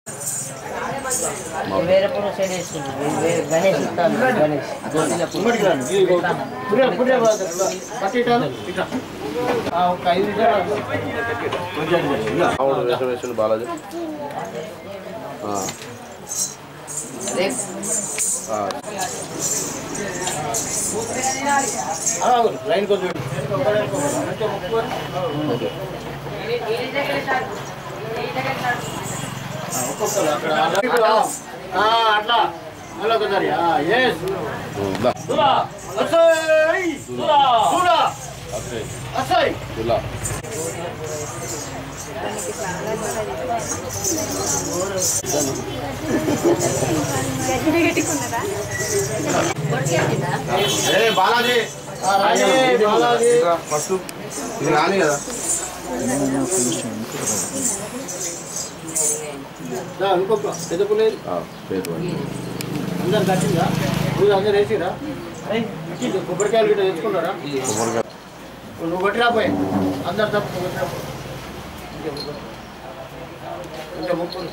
వేరే పూట సైడ్ వేసుకుంటాం ఇది వేరే గణేష్ ఇస్తాను గణేష్ గోపిల ఒక ఐదు నిమిషాలు అవును వేషం వేసిండు బాలాజీ ఆ, ఆ. లైన్ కొంచెం ఓకే ఒక్కొక్కరు అక్కడ ఆ, అట్లా మళ్ళీ ఒకసారి ఎస్ ఉమ్, దా. దూరా అసయ్ దూరా దూరా అక్షయ్ అసయ్ ఇలా ఏ బాలాజీ రాజే బాలాజీ ఫస్ట్ ఇది రాని కదా దా, ఇంకొక పెద్ద పుల్లేదు ఆ, పేరు వాడి. అందరు కట్టిందా నువ్వు అందరు వేసిరా ఇచ్చి కొబ్బరికాయలు గిట్ట తెచ్చుకున్నారా కొబ్బరికాయ. నువ్వు కొట్టిరా పోయి అందరు తప్పు కొట్టిరా పోయి ఇంకా ముక్కులు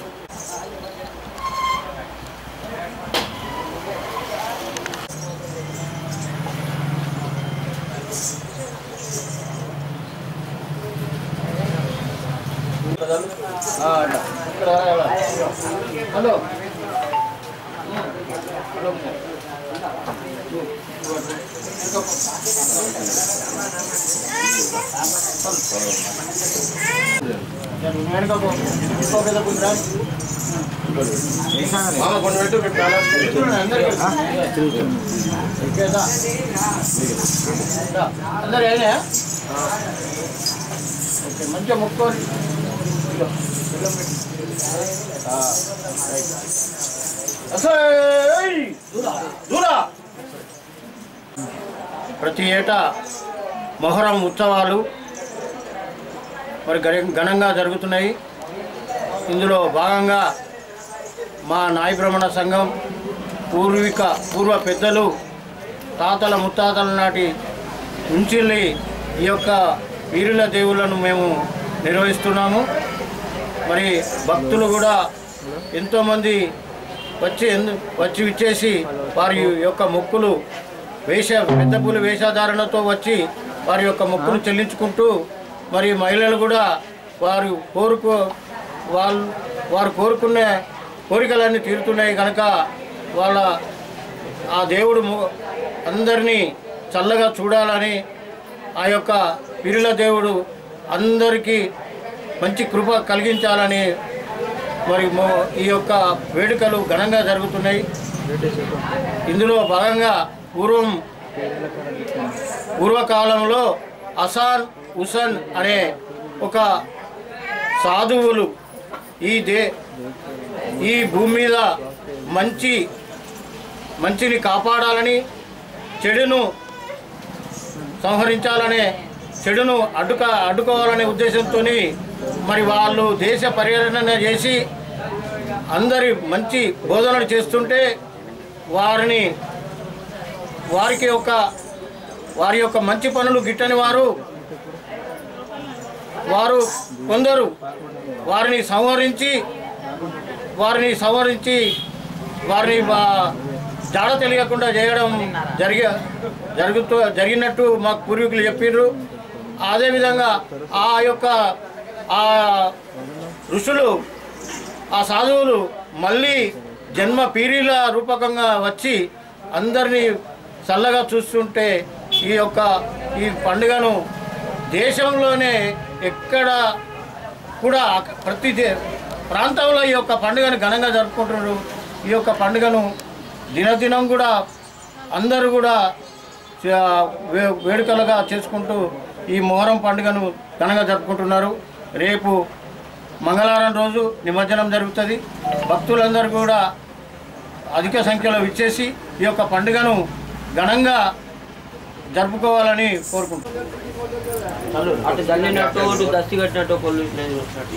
ఆ, అట్లా. ఇక్కడ రా, ఇలా. హలో హలో మామ కొన్ని పెట్టు పెట్టాలా? అందరు ఏనే ఓకే మంచిగా ముక్కోరు ఇదిగో, బెల్లం పెట్టు. ఆ, రైట్. అసయ్! దూరా, దూరా. ప్రతి ఏటా మొహరం ఉత్సవాలు మరి గరి- ఘనంగా జరుగుతున్నాయి ఇందులో భాగంగా మా నాయ బ్రహ్మణ సంఘం పూర్విక పూర్వ పెద్దలు తాతల ముత్తాతల నాటి నుంచి ఈ యొక్క వీరుల దేవుళ్ళను మేము నిర్వహిస్తున్నాము మరి భక్తులు కూడా ఎంతోమంది వచ్చి ఎందు- వచ్చి విచ్చేసి వారి యొక్క మొక్కులు వేష పెద్ద పూలు వేషధారణతో వచ్చి వారి యొక్క మొక్కులు చెల్లించుకుంటూ మరి మహిళలు కూడా వారు కోరుకో వాళ్ళు వారు కోరుకునే కోరికలన్నీ తీరుతున్నాయి కనుక వాళ్ళ ఆ దేవుడు ము- అందరినీ చల్లగా చూడాలని ఆ యొక్క పిరుల దేవుడు అందరికీ మంచి కృప కలిగించాలని మరి మో- ఈ యొక్క వేడుకలు ఘనంగా జరుగుతున్నాయి ఇందులో భాగంగా పూర్వం పూర్వకాలంలో అసాన్ హుసన్ అనే ఒక సాధువులు ఈ దే ఈ భూమి మీద మంచి మంచిని కాపాడాలని చెడును సంహరించాలనే చెడును అడ్డుక అడ్డుకోవాలనే ఉద్దేశంతో మరి వాళ్ళు దేశ పర్యటన చేసి అందరి మంచి బోధనలు చేస్తుంటే వారిని వారికి ఒక వారి యొక్క మంచి పనులు గిట్టని వారు వారు కొందరు వారిని సంహరించి వారిని సంహరించి వారిని వా- జాడ తెలియకుండా చేయడం జరిగ జరుగుతూ జరిగినట్టు మాకు పూర్వీకులు చెప్పిర్రు అదేవిధంగా ఆ యొక్క ఆ ఋషులు ఆ సాధువులు మళ్ళీ జన్మ పీరీల రూపకంగా వచ్చి అందరినీ చల్లగా చూస్తుంటే ఈ యొక్క ఈ పండుగను దేశంలోనే ఎక్కడ కూడా ప్రతి దే- ప్రాంతంలో ఈ యొక్క పండుగను ఘనంగా జరుపుకుంటున్నారు ఈ యొక్క పండుగను దినదినం కూడా అందరూ కూడా చ- వే- వేడుకలుగా చేసుకుంటూ ఈ మొహరం పండుగను ఘనంగా జరుపుకుంటున్నారు రేపు మంగళవారం రోజు నిమజ్జనం జరుగుతుంది భక్తులందరూ కూడా అధిక సంఖ్యలో విచ్చేసి ఈ యొక్క పండుగను ఘనంగా జరుపుకోవాలని కోరుకుంటున్నాను అటు దల్లినట్టు ఇటు దస్తి కట్టినట్టు కొల్లు ఇట్లా వచ్చినట్టు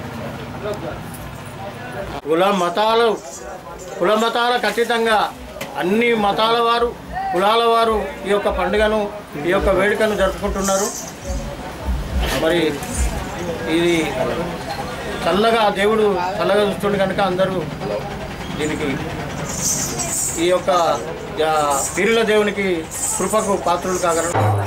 కుల మతాలు కుల మతాల ఖచ్చితంగా అన్ని మతాల వారు కులాల వారు ఈ యొక్క పండుగను ఈ యొక్క వేడుకను జరుపుకుంటున్నారు మరి ఇది చల్లగా దేవుడు చల్లగా చూస్తుండే కనుక అందరూ దీనికి ఈ యొక్క ఆ, పీరుల దేవునికి కృపకు పాత్రులు కాగలరు